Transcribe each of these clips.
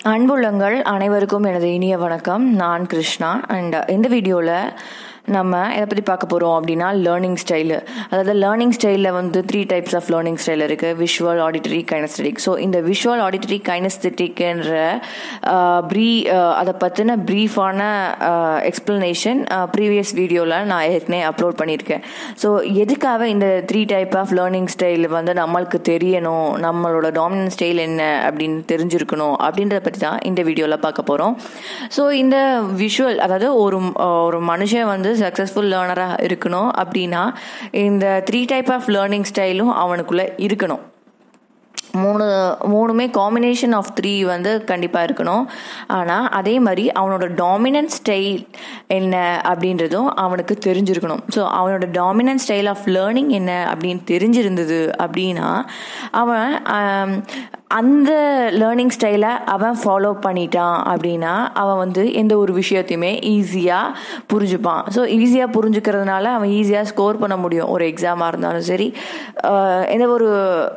அன்புள்ளங்கள் அனைவருக்கும் எனது இனிய வணக்கம் நான் கிருஷ்ணா அண்ட் இந்த வீடியோவில் நம்ம எதை பற்றி பார்க்க போகிறோம் அப்படின்னா லேர்னிங் ஸ்டைலு அதாவது லேர்னிங் ஸ்டைலில் வந்து three types of learning style இருக்குது விஷுவல் ஆடிட்டரி கைனஸ்தட்டிக் ஸோ இந்த விஷுவல் ஆடிட்டரி கைனஸ்தட்டிக்ன்ற ப்ரீ அதை பற்றின ப்ரீஃபான எக்ஸ்ப்ளனேஷன் ப்ரீவியஸ் வீடியோவில் நான் ஏற்கனவே அப்லோட் பண்ணியிருக்கேன் ஸோ எதுக்காக இந்த three type of learning style வந்து நம்மளுக்கு தெரியணும் நம்மளோட டாமினன்ட் ஸ்டைல் என்ன அப்படின்னு தெரிஞ்சிருக்கணும் அப்படின்றத பற்றி தான் இந்த வீடியோவில் பார்க்க போகிறோம் ஸோ இந்த விஷுவல் அதாவது ஒரு ஒரு மனுஷன் வந்து சக்ஸஸ்ஃபுல் லேர்னராக இருக்கணும் அப்படின்னா இந்த த்ரீ டைப் ஆஃப் லேர்னிங் ஸ்டைலும் அவனுக்குள்ளே இருக்கணும் மூணு மூணுமே காம்பினேஷன் ஆஃப் த்ரீ வந்து கண்டிப்பாக இருக்கணும் ஆனால் அதே மாதிரி அவனோட டாமினன்ட் ஸ்டைல் என்ன அப்படின்றதும் அவனுக்கு தெரிஞ்சிருக்கணும் ஸோ அவனோட டாமினன்ட் ஸ்டைல் ஆஃப் லேர்னிங் என்ன அப்படின்னு தெரிஞ்சிருந்தது அப்படின்னா அவன் அந்த லேர்னிங் ஸ்டைலை அவன் ஃபாலோ பண்ணிட்டான் அப்படின்னா அவன் வந்து எந்த ஒரு விஷயத்தையுமே ஈஸியாக புரிஞ்சுப்பான் ஸோ ஈஸியாக புரிஞ்சுக்கிறதுனால அவன் ஈஸியாக ஸ்கோர் பண்ண முடியும் ஒரு எக்ஸாமாக இருந்தாலும் சரி எந்த ஒரு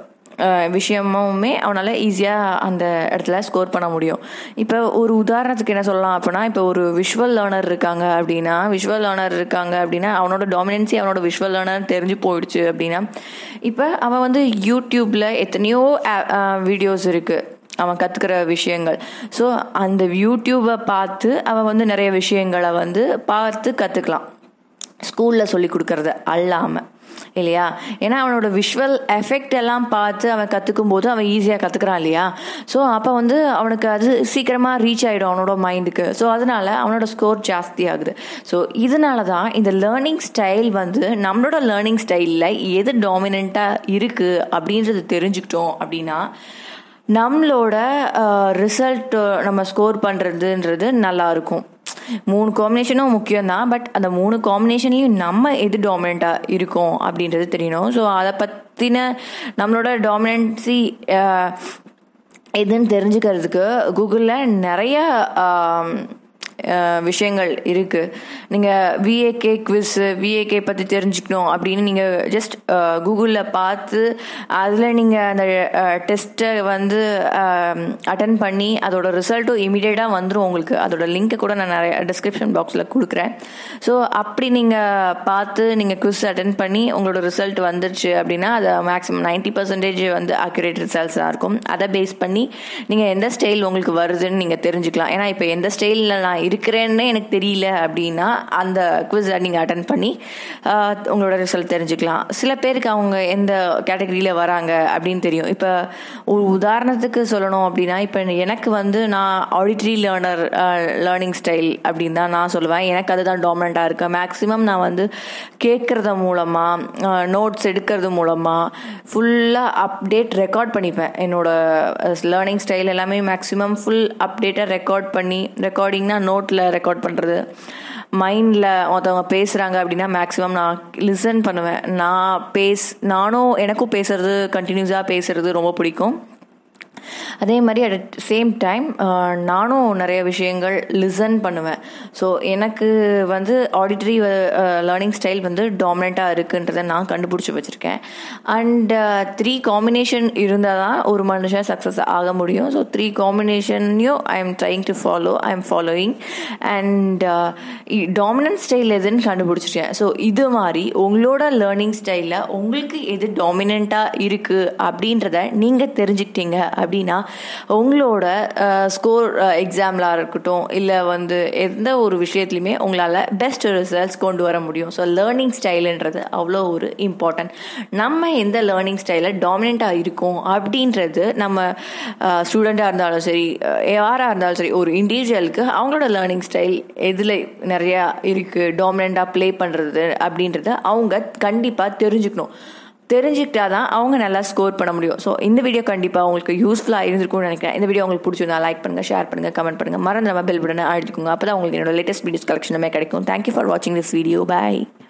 விஷயமுமே அவனால் ஈஸியாக அந்த இடத்துல ஸ்கோர் பண்ண முடியும் இப்போ ஒரு உதாரணத்துக்கு என்ன சொல்லலாம் அப்படின்னா இப்போ ஒரு விஷுவல் லேர்னர் இருக்காங்க அப்படின்னா விஷுவல் லேர்னர் இருக்காங்க அப்படின்னா அவனோட டாமினன்சி அவனோட விஷுவல் லேர்னர் தெரிஞ்சு போயிடுச்சு அப்படின்னா இப்போ அவன் வந்து யூடியூப்பில் எத்தனையோ வீடியோஸ் இருக்குது அவன் கற்றுக்கிற விஷயங்கள் ஸோ அந்த யூடியூப்பை பார்த்து அவன் வந்து நிறைய விஷயங்களை வந்து பார்த்து கற்றுக்கலாம் ஸ்கூலில் சொல்லி கொடுக்கறத அல்லாமல் இல்லையா ஏன்னா அவனோட விஷுவல் எஃபெக்ட் எல்லாம் பார்த்து அவன் கற்றுக்கும் போது அவன் ஈஸியாக கற்றுக்குறான் இல்லையா ஸோ அப்போ வந்து அவனுக்கு அது சீக்கிரமாக ரீச் ஆகிடும் அவனோட மைண்டுக்கு ஸோ அதனால அவனோட ஸ்கோர் ஜாஸ்தி ஆகுது ஸோ இதனால தான் இந்த லேர்னிங் ஸ்டைல் வந்து நம்மளோட லேர்னிங் ஸ்டைலில் எது டாமினண்ட்டாக இருக்குது அப்படின்றது தெரிஞ்சுக்கிட்டோம் அப்படின்னா நம்மளோட ரிசல்ட் நம்ம ஸ்கோர் பண்ணுறதுன்றது நல்லாயிருக்கும் மூணு காம்பினேஷனும் முக்கியம்தான் பட் அந்த மூணு காம்பினேஷன்லையும் நம்ம எது டாமினண்ட்டாக இருக்கோம் அப்படின்றது தெரியணும் ஸோ அதை பற்றின நம்மளோட டாமினன்சி எதுன்னு தெரிஞ்சுக்கிறதுக்கு கூகுளில் நிறைய விஷயங்கள் இருக்குது நீங்கள் விஏகே குவிஸ் விஏகே பற்றி தெரிஞ்சுக்கணும் அப்படின்னு நீங்கள் ஜஸ்ட் கூகுளில் பார்த்து அதில் நீங்கள் அந்த டெஸ்ட்டை வந்து அட்டன் பண்ணி அதோட ரிசல்ட்டும் இமீடியட்டாக வந்துடும் உங்களுக்கு அதோட லிங்க்கை கூட நான் நிறைய டிஸ்கிரிப்ஷன் பாக்ஸில் கொடுக்குறேன் ஸோ அப்படி நீங்கள் பார்த்து நீங்கள் குவிஸ் அட்டன் பண்ணி உங்களோட ரிசல்ட் வந்துருச்சு அப்படின்னா அது மேக்ஸிமம் நைன்ட்டி பர்சன்டேஜ் வந்து அக்யூரேட் ரிசல்ட்ஸாக இருக்கும் அதை பேஸ் பண்ணி நீங்கள் எந்த ஸ்டைல் உங்களுக்கு வருதுன்னு நீங்கள் தெரிஞ்சுக்கலாம் ஏன்னா இப்போ எந்த ஸ்டைலில் நான் இருக்கிறேன்னு எனக்கு தெரியல அப்படின்னா அந்த குவிஸை நீங்கள் அட்டன் பண்ணி உங்களோட ரிசல்ட் தெரிஞ்சுக்கலாம் சில பேருக்கு அவங்க எந்த கேட்டகரியில் வராங்க அப்படின்னு தெரியும் இப்போ ஒரு உதாரணத்துக்கு சொல்லணும் அப்படின்னா இப்போ எனக்கு வந்து நான் ஆடிட்ரி லேர்னர் லேர்னிங் ஸ்டைல் அப்படின்னு தான் நான் சொல்லுவேன் எனக்கு அதுதான் டாமினண்ட்டாக இருக்கேன் மேக்ஸிமம் நான் வந்து கேட்குறது மூலமாக நோட்ஸ் எடுக்கிறது மூலமாக ஃபுல்லாக அப்டேட் ரெக்கார்ட் பண்ணிப்பேன் என்னோட லேர்னிங் ஸ்டைல் எல்லாமே மேக்ஸிமம் ஃபுல் அப்டேட்டாக ரெக்கார்ட் பண்ணி ரெக்கார்டிங்னா நோட்டில் ரெக்கார்ட் பண்ணுறது மைண்டில் ஒருத்தவங்க பேசுகிறாங்க அப்படின்னா மேக்ஸிமம் நான் லிசன் பண்ணுவேன் நான் பேஸ் நானும் எனக்கும் பேசுறது கண்டினியூஸாக பேசுறது ரொம்ப பிடிக்கும் அதே மாதிரி அட் சேம் டைம் நானும் நிறைய விஷயங்கள் லிசன் பண்ணுவேன் ஸோ எனக்கு வந்து ஆடிட்டரி லேர்னிங் ஸ்டைல் வந்து டாமினண்ட்டாக இருக்குன்றதை நான் கண்டுபிடிச்சி வச்சுருக்கேன் அண்ட் த்ரீ காம்பினேஷன் இருந்தால் தான் ஒரு மனுஷன் சக்ஸஸ் ஆக முடியும் ஸோ த்ரீ காம்பினேஷனையும் I am trying to follow I am following and dominant style எதுன்னு கண்டுபிடிச்சிருக்கேன் ஸோ இது மாதிரி உங்களோட லேர்னிங் ஸ்டைலில் உங்களுக்கு எது டாமினண்ட்டாக இருக்குது அப்படின்றத நீங்கள் தெரிஞ்சுக்கிட்டீங்க அப்படின்னா உங்களோட ஸ்கோர் எக்ஸாமில் இருக்கட்டும் இல்லை வந்து எந்த ஒரு விஷயத்துலையுமே உங்களால் பெஸ்ட் ரிசல்ட்ஸ் கொண்டு வர முடியும் ஸோ லேர்னிங் ஸ்டைலுன்றது அவ்வளோ ஒரு இம்பார்ட்டன்ட் நம்ம எந்த லேர்னிங் ஸ்டைலில் டாமினண்ட்டாக இருக்கோம் அப்படின்றது நம்ம ஸ்டூடெண்ட்டாக இருந்தாலும் சரி யாராக இருந்தாலும் சரி ஒரு இண்டிவிஜுவலுக்கு அவங்களோட லேர்னிங் ஸ்டைல் எதில் நிறையா இருக்குது டாமினண்ட்டாக ப்ளே பண்ணுறது அப்படின்றத அவங்க கண்டிப்பாக தெரிஞ்சுக்கணும் தெரிஞ்சுக்கிட்டா தான் அவங்க நல்லா ஸ்கோர் பண்ண முடியும் ஸோ இந்த வீடியோ கண்டிப்பாக உங்களுக்கு யூஸ்ஃபுல்லாக இருந்திருக்கும்னு நினைக்கிறேன் இந்த வீடியோ உங்களுக்கு பிடிச்சிருந்தா லைக் பண்ணுங்கள் ஷேர் பண்ணுங்கள் கமெண்ட் பண்ணுங்கள் மறந்து நம்ம பெல் பட்டனை அழுத்திக்கோங்க அப்போ தான் உங்களுக்கு என்னோட லேட்டஸ்ட் வீடியோஸ் கலெக்ஷனுமே கிடைக்கும் தேங்க்யூ ஃபார் வாட்சிங் திஸ் வீடியோ பாய்